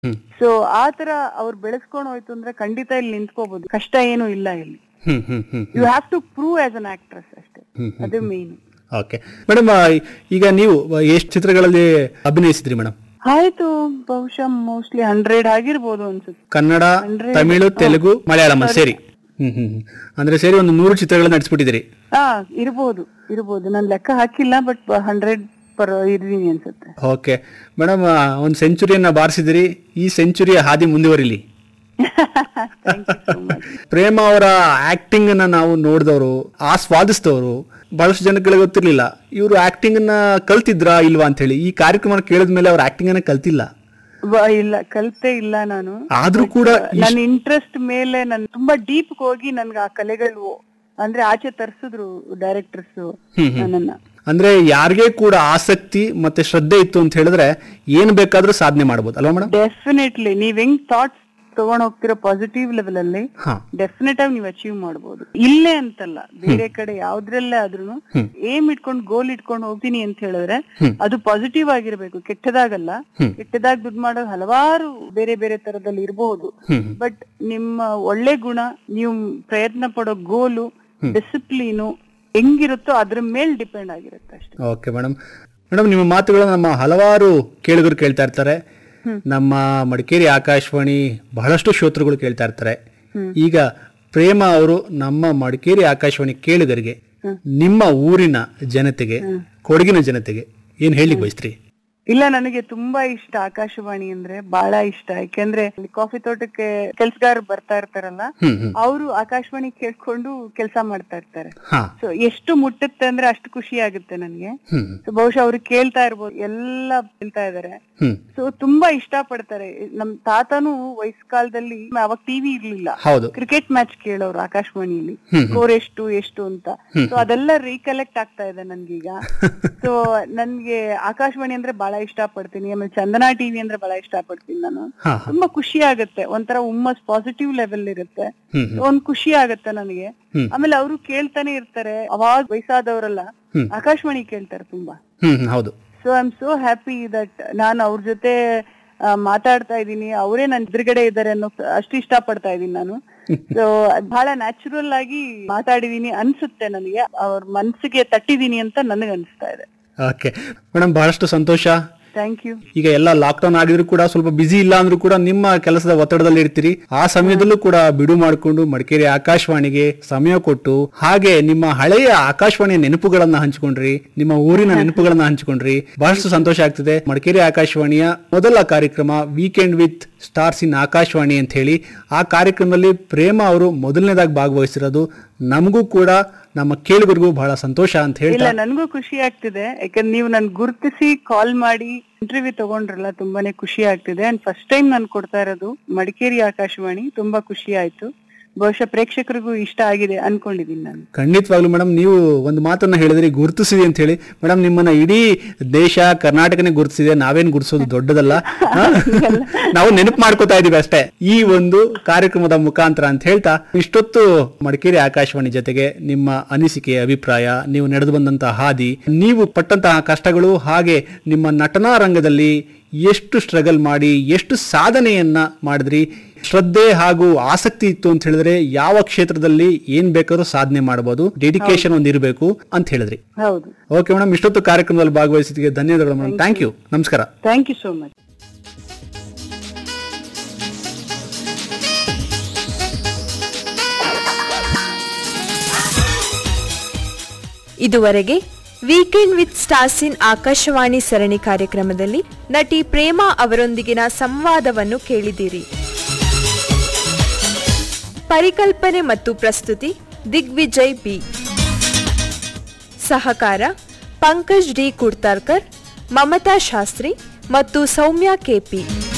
ಹ್ಮ್ so ಆ ತರ ಅವ್ರು ಬೆಳೆಸ್ಕೊಂಡು ಹೋಯ್ತು ಅಂದ್ರೆ ಖಂಡಿತ ಇಲ್ಲಿ ನಿಂತ್ಕೋಬಹುದು ಕಷ್ಟ ಏನು ಇಲ್ಲ ಇಲ್ಲಿ hmm hmm hmm you have to prove as an actress ಅಷ್ಟೇ ಹ್ಮ್, ಅದು ಮೇನ್ ಓಕೆ ಮೇಡಮ್ ಈಗ ನೀವು ಎಷ್ಟು ಚಿತ್ರಗಳಲ್ಲಿ ಅಭಿನಯಿಸಿದ್ರಿ ಮೇಡಮ್ ಆಯ್ತು ಬಹುಶಃ ಮೋಸ್ಟ್ಲಿ ಹಂಡ್ರೆಡ್ ಆಗಿರ್ಬೋದು ಅನ್ಸುತ್ತೆ ಕನ್ನಡ Hundred. ತಮಿಳು ತೆಲುಗು ಮಲಯಾಳಂ ಸೇರಿ ಹ್ಮ್ ಹ್ಮ್ ಹ್ಮ್. ಅಂದ್ರೆ ಸೇರಿ ಒಂದು ನೂರು ಚಿತ್ರಗಳನ್ನ ನಟಿಸ್ಬಿಟ್ಟಿದ್ದೀರಿ ಹಾ ಇರ್ಬೋದು ಇರ್ಬೋದು ನಾನ್ ಲೆಕ್ಕ ಹಾಕಿಲ್ಲ ಬಟ್ ಹಂಡ್ರೆಡ್ ಪರ್ ಇರ್ತೀನಿ ಅನ್ಸುತ್ತೆ ಓಕೆ ಮೇಡಮ್ ಒಂದು ಸೆಂಚುರಿಯನ್ನ ಬಾರಿಸಿದಿರಿ ಈ ಸೆಂಚುರಿಯ ಹಾದಿ ಮುಂದುವರಿಲಿ thank you so much Prema ಅವರ ಆಕ್ಟಿಂಗ್ ಅನ್ನ ನಾವು ನೋಡಿದವರು ಆಸ್ವಾದಿಸಿದವರು ಬಹಳಷ್ಟು ಜನಗಳಿಗೆ ಗೊತ್ತಿರ್ಲಿಲ್ಲ ಇವರು ಆಕ್ಟಿಂಗ್ ಅನ್ನ ಕಲ್ತಿದ್ರಾ ಇಲ್ವಾ ಅಂತ ಹೇಳಿ ಈ ಕಾರ್ಯಕ್ರಮ ಕೇಳಿದ ಮೇಲೆ ಅವ್ರ ಆಕ್ಟಿಂಗ್ ಅನ್ನ ಕಲ್ತಿಲ್ಲ ಇಲ್ಲ ಕಲ್ತೇ ಇಲ್ಲ ನಾನು ಆದ್ರೂ ಕೂಡ ನನ್ನ ಇಂಟ್ರೆಸ್ಟ್ ಮೇಲೆ ನನ್ ತುಂಬಾ ಡೀಪ್ ಹೋಗಿ ನನ್ಗೆ ಆ ಕಲೆಗಳು ಅಂದ್ರೆ ಆಚೆ ತರ್ಸಿದ್ರು ಡೈರೆಕ್ಟರ್ಸ್ ನನ್ನನ್ನ ಅಂದ್ರೆ ಯಾರಿಗೇ ಕೂಡ ಆಸಕ್ತಿ ಮತ್ತೆ ಶ್ರದ್ಧೆ ಇತ್ತು ಅಂತ ಹೇಳಿದ್ರೆ ಏನ್ ಬೇಕಾದ್ರೂ ಸಾಧನೆ ಮಾಡಬಹುದು ಅಲ್ವಾ ಮೇಡಮ್ ಡೆಫಿನೆಟ್ಲಿ ನೀವ್ ಹೆಂಗ್ ಥಾಟ್ಸ್ ತಗೊಂಡ್ ಹೋಗ್ತಿರೋ ಪಾಸಿಟಿವ್ ಲೆವೆಲ್ ಅಲ್ಲಿ ಹಾ ಡೆಫಿನೆಟ್ ಆಗಿ ನೀವು ಅಚೀವ್ ಮಾಡಬಹುದು ಇಲ್ಲೇ ಅಂತಲ್ಲ ಬೇರೆ ಕಡೆ ಯಾವ್ದ್ರಲ್ಲೇ ಆದ್ರೂ ಏಮ್ ಇಟ್ಕೊಂಡು ಗೋಲ್ ಇಟ್ಕೊಂಡು ಹೋಗ್ತೀನಿ ಅಂತ ಹೇಳಿದ್ರೆ ಅದು ಪಾಸಿಟಿವ್ ಆಗಿರ್ಬೇಕು ಕೆಟ್ಟದಾಗಲ್ಲ ಕೆಟ್ಟದಾಗ್ ದುಡ್ಡು ಮಾಡೋದು ಹಲವಾರು ಬೇರೆ ಬೇರೆ ತರದಲ್ಲಿ ಇರಬಹುದು ಹ್ಮ್ ಬಟ್ ನಿಮ್ಮ ಒಳ್ಳೆ ಗುಣ ನೀವು ಪ್ರಯತ್ನ ಪಡೋ ಗೋಲು ಡಿಸಿಪ್ಲೀನು ಹೆಂಗಿರುತ್ತೋ ಅದ್ರ ಮೇಲ್ ಡಿಪೆಂಡ್ ಆಗಿರುತ್ತೆ ಅಷ್ಟೇ ಓಕೆ ಮೇಡಮ್ ಮೇಡಮ್ ನಿಮ್ಮ ಮಾತುಗಳನ್ನ ನಮ್ಮ ಹಲವಾರು ಕೇಳುಗರು ಕೇಳ್ತಾ ಇರ್ತಾರೆ ನಮ್ಮ ಮಡಿಕೇರಿ ಆಕಾಶವಾಣಿ ಬಹಳಷ್ಟು ಶ್ರೋತೃಗಳು ಕೇಳ್ತಾ ಇರ್ತಾರೆ ಈಗ ಪ್ರೇಮ ಅವರು ನಮ್ಮ ಮಡಿಕೇರಿ ಆಕಾಶವಾಣಿ ಕೇಳುಗರಿಗೆ ನಿಮ್ಮ ಊರಿನ ಜನತೆಗೆ ಕೊಡಗಿನ ಜನತೆಗೆ ಏನ್ ಹೇಳಿ ಬಯಸ್ತ್ರಿ ಇಲ್ಲ ನನಗೆ ತುಂಬಾ ಇಷ್ಟ ಆಕಾಶವಾಣಿ ಅಂದ್ರೆ ಬಹಳ ಇಷ್ಟ ಯಾಕೆಂದ್ರೆ ಅಲ್ಲಿ ಕಾಫಿ ತೋಟಕ್ಕೆ ಕೆಲ್ಸಗಾರರು ಬರ್ತಾ ಇರ್ತಾರಲ್ಲ ಹ್ಮ್ ಹ್ಮ್ ಅವರು ಆಕಾಶವಾಣಿ ಕೇಳ್ಕೊಂಡು ಕೆಲಸ ಮಾಡ್ತಾ ಇರ್ತಾರೆ ಹಾ ಸೊ ಎಷ್ಟು ಮುಟ್ಟುತ್ತೆ ಅಂದ್ರೆ ಅಷ್ಟು ಖುಷಿ ಆಗುತ್ತೆ ನನ್ಗೆ ಹ್ಮ್ ಸೊ ಬಹುಶಃ ಅವ್ರು ಕೇಳ್ತಾ ಇರ್ಬೋದು ಎಲ್ಲ ಕೇಳ್ತಾ ಇದಾರೆ ಹ್ಮ್ ಸೊ ತುಂಬಾ ಇಷ್ಟ ಪಡ್ತಾರೆ ನಮ್ ತಾತನು ವಯಸ್ಕಾಲದಲ್ಲಿ ಅವಾಗ ಟಿವಿ ಇರ್ಲಿಲ್ಲ ಹೌದು ಕ್ರಿಕೆಟ್ ಮ್ಯಾಚ್ ಕೇಳೋರು ಆಕಾಶವಾಣಿಯಲ್ಲಿ ಹ್ಮ್, ಸ್ಕೋರ್ ಎಷ್ಟು ಎಷ್ಟು ಅಂತ ಸೊ ಅದೆಲ್ಲ ರೀಕಲೆಕ್ಟ್ ಆಗ್ತಾ ಇದೆ ನನ್ಗೀಗ ಸೊ ನನ್ಗೆ ಆಕಾಶವಾಣಿ ಅಂದ್ರೆ ಬಹಳ ಇಷ್ಟ ಪಡ್ತೀನಿ ಆಮೇಲೆ ಚಂದನಾ ಟಿವಿ ಅಂದ್ರೆ ಬಹಳ ಇಷ್ಟ ಪಡ್ತೀನಿ ನಾನು ಹಾ ತುಂಬಾ ಖುಷಿ ಆಗುತ್ತೆ ಒಂಥರ ಹುಮ್ಮಸ್ ಪಾಸಿಟಿವ್ ಲೆವೆಲ್ ಇರುತ್ತೆ ಹ್ಮ್ ಒಂದ್ ಖುಷಿ ಆಗುತ್ತೆ ನನಗೆ ಹ್ಮ್. ಆಮೇಲೆ ಅವರು ಕೇಳ್ತಾನೆ ಇರ್ತಾರೆ ಅವಾಗ ವಯಸ್ಸಾದವರೆಲ್ಲ ಹ್ಮ್. ಆಕಾಶವಾಣಿ ಕೇಳ್ತಾರೆ ತುಂಬಾ ಹ್ಮ್ ಹ್ಮ್, ಹೌದು so I am so happy that ನಾನು ಅವ್ರ ಜೊತೆ ಆ, ಮಾತಾಡ್ತಾ ಇದ್ದೀನಿ ಅವರೇ ನನ್ ಎದುರುಗಡೆ ಇದ್ದಾರೆ ಅನ್ನೋ ಅಷ್ಟು ಇಷ್ಟ ಪಡ್ತಾ ಇದ್ದೀನಿ ನಾನು ಸೊ ಬಹಳ ನ್ಯಾಚುರಲ್ ಆಗಿ ಮಾತಾಡಿದೀನಿ ಅನ್ಸುತ್ತೆ ನನಗೆ ಅವ್ರ ಮನ್ಸಿಗೆ ತಟ್ಟಿದೀನಿ ಅಂತ ನನಗೆ ಅನ್ಸ್ತಾ ಇದೆ ಓಕೆ ಮೇಡಮ್ ಬಹಳಷ್ಟು ಸಂತೋಷ ಥ್ಯಾಂಕ್ ಯು ಈಗ ಎಲ್ಲ ಲಾಕ್ಡೌನ್ ಆಗಿದ್ರು ಕೂಡ ಸ್ವಲ್ಪ ಬಿಸಿ ಇಲ್ಲ ಅಂದ್ರೂ ಕೂಡ ನಿಮ್ಮ ಕೆಲಸದ ಒತ್ತಡದಲ್ಲಿ ಇರ್ತೀರಿ ಆ ಸಮಯದಲ್ಲೂ ಕೂಡ ಬಿಡು ಮಾಡಿಕೊಂಡು ಮಡಿಕೇರಿ ಆಕಾಶವಾಣಿಗೆ ಸಮಯ ಕೊಟ್ಟು ಹಾಗೆ ನಿಮ್ಮ ಹಳೆಯ ಆಕಾಶವಾಣಿಯ ನೆನಪುಗಳನ್ನ ಹಂಚಿಕೊಂಡ್ರಿ ನಿಮ್ಮ ಊರಿನ ನೆನಪುಗಳನ್ನ ಹಂಚಿಕೊಂಡ್ರಿ ಬಹಳಷ್ಟು ಸಂತೋಷ ಆಗ್ತಿದೆ ಮಡಿಕೇರಿ ಆಕಾಶವಾಣಿಯ ಮೊದಲ ಕಾರ್ಯಕ್ರಮ weekend with stars in Akashvani ಅಂತ ಹೇಳಿ ಆ ಕಾರ್ಯಕ್ರಮದಲ್ಲಿ ಪ್ರೇಮ ಅವರು ಮೊದಲನೇದಾಗಿ ಭಾಗವಹಿಸಿರೋದು ನಮಗೂ ಕೂಡ ನಮ್ಮ ಕೇಳುಗರಿಗೂ ಬಹಳ ಸಂತೋಷ ಅಂತ ಇಲ್ಲ ಹೇಳ್ತಾ ನನ್ಗೂ ಖುಷಿ ಆಗ್ತಿದೆ ಯಾಕಂದ್ರೆ ನೀವು ನನ್ ಗುರುತಿಸಿ ಕಾಲ್ ಮಾಡಿ ಇಂಟರ್ವ್ಯೂ ತಗೊಂಡ್ರಲ್ಲ ತುಂಬಾನೇ ಖುಷಿ ಆಗ್ತಿದೆ ಅಂಡ್ ಫಸ್ಟ್ ಟೈಮ್ ನಾನು ಕೊಡ್ತಾ ಇರೋದು ಮಡಿಕೇರಿ ಆಕಾಶವಾಣಿ ತುಂಬಾ ಖುಷಿ ಆಯ್ತು ಬಹುಶಃ ಪ್ರೇಕ್ಷಕರಿಗೂ ಇಷ್ಟ ಆಗಿದೆ ಅನ್ಕೊಂಡಿದೀನಿ ನಾನು ಖಂಡಿತವಾಗ್ಲು ಮೇಡಮ್ ನೀವು ಒಂದು ಮಾತನ್ನ ಹೇಳಿದ್ರಿ ಗುರುತಿಸಿದೆ ಅಂತ ಹೇಳಿ ಮೇಡಮ್ ನಿಮ್ಮನ್ನ ಇಡೀ ದೇಶ ಕರ್ನಾಟಕನೇ ಗುರುತಿಸಿದೆ ನಾವೇನ್ ಗುರುತಿಸೋದು ದೊಡ್ಡದಲ್ಲ ಹಾ? ನಾವು ನೆನಪು ಮಾಡ್ಕೋತಾ ಇದೀವಿ ಅಷ್ಟೇ ಈ ಒಂದು ಕಾರ್ಯಕ್ರಮದ ಮುಖಾಂತರ ಅಂತ ಹೇಳ್ತಾ ಇಷ್ಟೊತ್ತು ಮಡಿಕೇರಿ ಆಕಾಶವಾಣಿ ಜೊತೆಗೆ ನಿಮ್ಮ ಅನಿಸಿಕೆ ಅಭಿಪ್ರಾಯ ನೀವು ನಡೆದು ಬಂದಂತಹ ಹಾದಿ ನೀವು ಪಟ್ಟಂತಹ ಕಷ್ಟಗಳು ಹಾಗೆ ನಿಮ್ಮ ನಟನಾ ರಂಗದಲ್ಲಿ ಎಷ್ಟು ಸ್ಟ್ರಗಲ್ ಮಾಡಿ ಎಷ್ಟು ಸಾಧನೆಯನ್ನ ಮಾಡಿದ್ರಿ ಶ್ರದ್ಧೆ ಹಾಗೂ ಆಸಕ್ತಿ ಇತ್ತು ಅಂತ ಹೇಳಿದ್ರೆ ಯಾವ ಕ್ಷೇತ್ರದಲ್ಲಿ ಏನ್ ಬೇಕಾದ್ರೂ ಸಾಧನೆ ಮಾಡಬಹುದು ಡೆಡಿಕೇಶನ್ ಒಂದು ಇರಬೇಕು ಅಂತ ಹೇಳಿದ್ರಿ ಹೌದು ಓಕೆ ಮೇಡಮ್ ಇಷ್ಟೊತ್ತು ಕಾರ್ಯಕ್ರಮದಲ್ಲಿ ಭಾಗವಹಿಸಿದ್ದಕ್ಕೆ ಧನ್ಯವಾದಗಳು ಮೇಡಮ್ ಥ್ಯಾಂಕ್ ಯು ನಮಸ್ಕಾರ ಥ್ಯಾಂಕ್ ಯು ಸೋ ಮಚ್ ಇದುವರೆಗೆ weekend with stars in Akashvani ಸರಣಿ ಕಾರ್ಯಕ್ರಮದಲ್ಲಿ ನಟಿ ಪ್ರೇಮಾ ಅವರೊಂದಿಗಿನ ಸಂವಾದವನ್ನು ಕೇಳಿದಿರಿ ಪರಿಕಲ್ಪನೆ ಮತ್ತು ಪ್ರಸ್ತುತಿ ದಿಗ್ವಿಜಯ್ ಬಿ ಸಹಕಾರ ಪಂಕಜ್ ಡಿ ಕುಡ್ತಾರ್ಕರ್ ಮಮತಾ ಶಾಸ್ತ್ರಿ ಮತ್ತು ಸೌಮ್ಯ ಕೆಪಿ